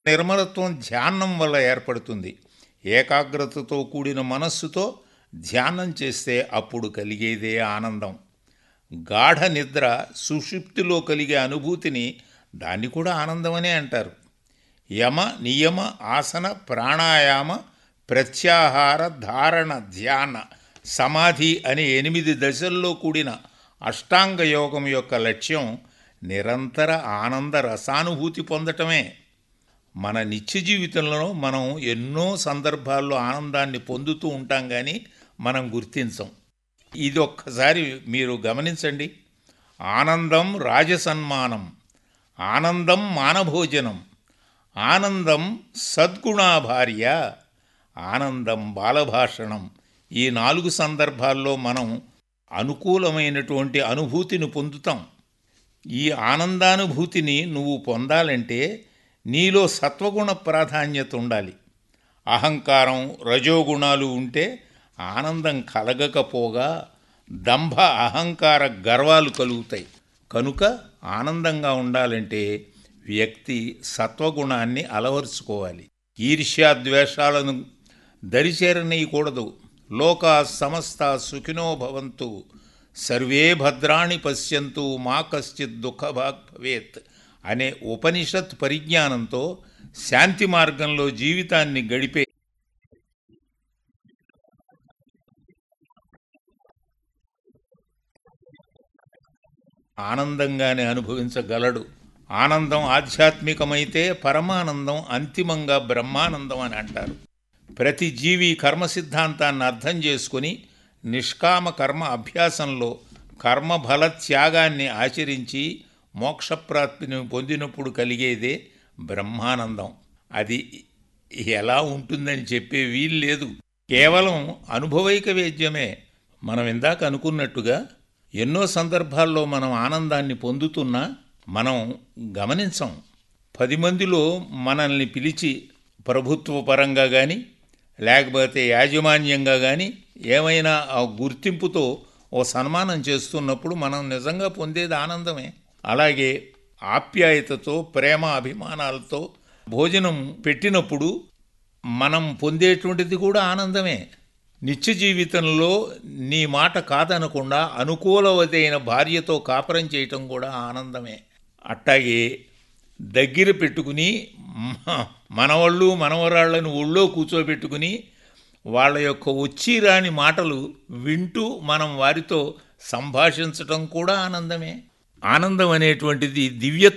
నిర్మలత్వం ధ్యానం వల్ల ఏర్పడుతుంది ఏకాగ్రతతో కూడిన మనస్సుతో ధ్యానం చేస్తే అప్పుడు కలిగేదే ఆనందం గాఢ నిద్ర సుషుప్తిలో కలిగే అనుభూతిని దాన్ని కూడా ఆనందమనే అంటారు యమ నియమ ఆసన ప్రాణాయామ ప్రత్యాహార ధారణ ధ్యాన సమాధి అనే ఎనిమిది దశల్లో కూడిన అష్టాంగ యోగం యొక్క లక్ష్యం నిరంతర ఆనంద రసానుభూతి పొందటమే మన నిత్య జీవితంలో మనం ఎన్నో సందర్భాల్లో ఆనందాన్ని పొందుతూ ఉంటాం కానీ మనం గుర్తించం ఇది ఒక్కసారి మీరు గమనించండి ఆనందం రాజసన్మానం ఆనందం మానభోజనం ఆనందం సద్గుణాభార్య ఆనందం బాలభాషణం ఈ నాలుగు సందర్భాల్లో మనం అనుకూలమైనటువంటి అనుభూతిని పొందుతాం ఈ ఆనందానుభూతిని నువ్వు పొందాలంటే నీలో సత్వగుణ ప్రాధాన్యత ఉండాలి అహంకారం రజోగుణాలు ఉంటే ఆనందం కలగకపోగా దంభ అహంకార గర్వాలు కలుగుతాయి కనుక ఆనందంగా ఉండాలంటే వ్యక్తి సత్వగుణాన్ని అలవరుచుకోవాలి ఈర్ష్యాద్వేషాలను దరిచేరనీయకూడదు లోకా సమస్త సుఖినో భవంతు సర్వే భద్రాణి పశ్యంతు మా కశ్చిత్ దుఃఖభాగ్ భవేత్ అనే ఉపనిషత్ పరిజ్ఞానంతో శాంతి మార్గంలో జీవితాన్ని గడిపే ఆనందంగానే అనుభవించగలడు ఆనందం ఆధ్యాత్మికమైతే పరమానందం అంతిమంగా బ్రహ్మానందం అని అంటారు ప్రతి జీవి కర్మ సిద్ధాంతాన్ని అర్థం చేసుకుని నిష్కామ కర్మ అభ్యాసంలో కర్మఫల త్యాగాన్ని ఆచరించి మోక్షప్రాప్తిని పొందినప్పుడు కలిగేదే బ్రహ్మానందం అది ఎలా ఉంటుందని చెప్పే వీలు లేదు కేవలం అనుభవైక వేద్యమే మనం ఇందాక అనుకున్నట్టుగా ఎన్నో సందర్భాల్లో మనం ఆనందాన్ని పొందుతున్నా మనం గమనించం పది మందిలో మనల్ని పిలిచి ప్రభుత్వ పరంగా కానీ లేకపోతే యాజమాన్యంగా కానీ ఏమైనా ఆ గుర్తింపుతో ఓ సన్మానం చేస్తున్నప్పుడు మనం నిజంగా పొందేది ఆనందమే అలాగే ఆప్యాయతతో ప్రేమ అభిమానాలతో భోజనం పెట్టినప్పుడు మనం పొందేటువంటిది కూడా ఆనందమే నిత్య జీవితంలో నీ మాట కాదనకుండా అనుకూలవదైన భార్యతో కాపురం చేయటం కూడా ఆనందమే అట్టాగే దగ్గర పెట్టుకుని మ- మనవాళ్ళు మనవరాళ్ళను ఒళ్ళో కూర్చోబెట్టుకుని వాళ్ళ యొక్క వచ్చి రాని మాటలు వింటూ మనం వారితో సంభాషించటం కూడా ఆనందమే ఆనందం అనేటువంటిది దివ్య